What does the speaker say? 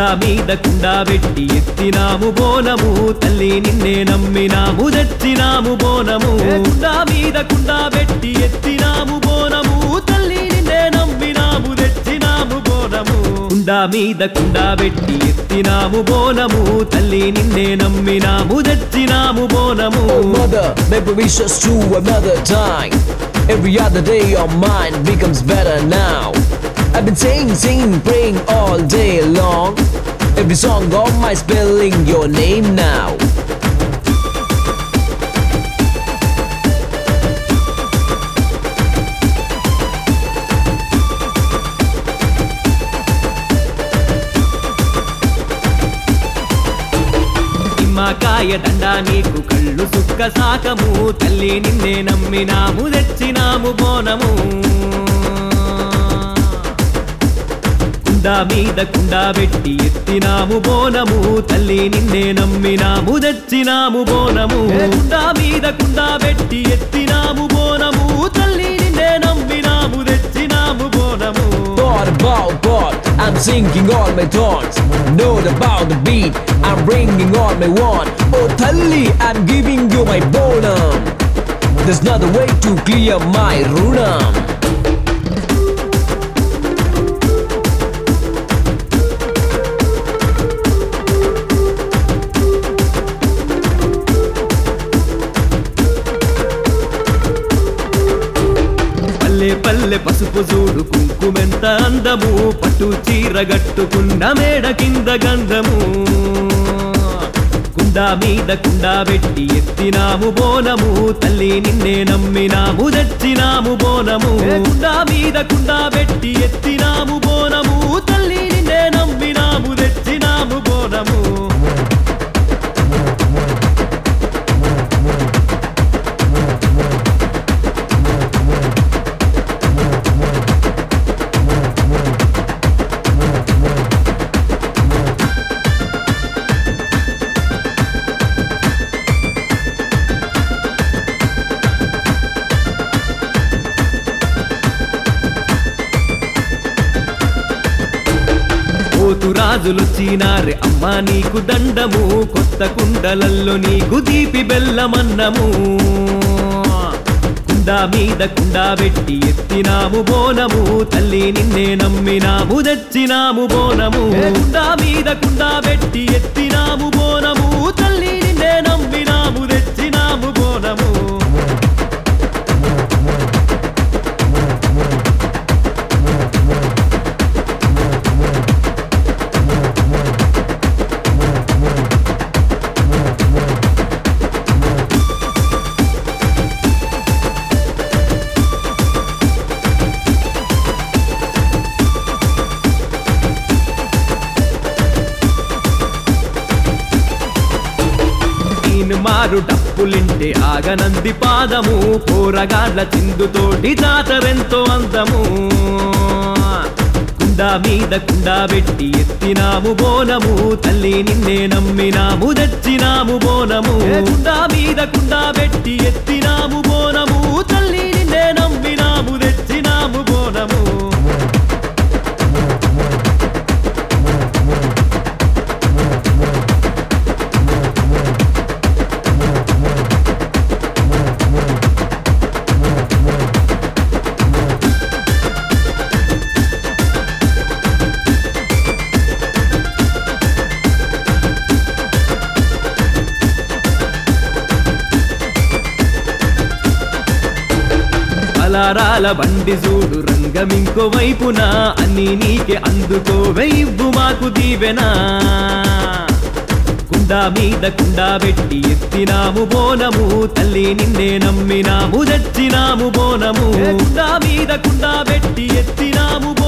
కుండా మీద కుండా పెట్టి ఎత్తినాము బోనము తల్లి నిన్నే నమ్మినాము తెచ్చినాము బోనము కుండా మీద కుండా పెట్టి ఎత్తినాము బోనము తల్లి నిన్నే నమ్మినాము తెచ్చినాము బోనము కుండా మీద కుండా పెట్టి ఎత్తినాము బోనము తల్లి నిన్నే నమ్మినాము తెచ్చినాము బోనము Oh mother, maybe we just to another time. Every other day your mind becomes better now. I've been saying, singing, praying all day long. Every song of my spelling your name now. నిమ్మకాయ దండా నీకు కళ్ళు సుక్క సాకము తల్లి నిన్నే నమ్మినాము తెచ్చినాము బోనము కుండా మీద కుండా పెట్టి ఎత్తినాము బోనము తల్లి నిన్నే నమ్మినాము తెచ్చినాము బోనము కుండా మీద కుండా పెట్టి ఎత్తినాము బోనము తల్లి నిన్నే నమ్మినాము తెచ్చినాము బోనము Thought about God, I'm singing all my thoughts. Note about the beat, I'm bringing all my want. Oh Thalli, I'm giving you my bonum. There's another way to clear my runam. పల్లె పల్లె పసుపు చూడు కుంకుమెంత అందము పట్టు చీర గట్టుకున్న మేడ కింద గంధము కుండా మీద కుండా పెట్టి ఎత్తినాము బోనము తల్లి నిన్నే నమ్మినాము తెచ్చినాము బోనము కుండా మీద కుండా పెట్టి ఎత్తినాము బోనము తల్లి నిన్నే నమ్మినాము తెచ్చినాము బోనము పోతు రాజులొచ్చినారే అమ్మా నీకు దండము కొత్త కుండలల్లో నీకు దీపి బెల్లమన్నము కుండా మీద కుండా పెట్టి ఎత్తినాము బోనము తల్లి నిన్నే నమ్మినాము తెచ్చినాము బోనము కుండా మీద కుండా పెట్టి ఎత్తినాము బోనము తల్లి నిన్నే నమ్మినాము తెచ్చినాము బోనము ఈయన మారు డప్పులింటే ఆగనంది పాదము పోరగాడ్ల చిందుతోటి జాతరెంతో అందము కుండా మీద కుండా పెట్టి ఎత్తినాము బోనము తల్లి నిన్నే నమ్మినాము తెచ్చినాము బోనము కుండా మీద కుండా పెట్టి ఎత్తినాము బోనము తల్లి నిన్నే నమ్మినాము తెచ్చినాము బోనము అలారాల బండి చూడు రంగమింకో వైపున అన్ని నీకే అందుకో వెయ్యివ్వు మాకు దీవెనా కుండా మీద కుండా పెట్టి ఎత్తినాము బోనము తల్లి నిన్నే నమ్మినాము తెచ్చినాము బోనము కుండా మీద కుండా పెట్టి ఎత్తినాము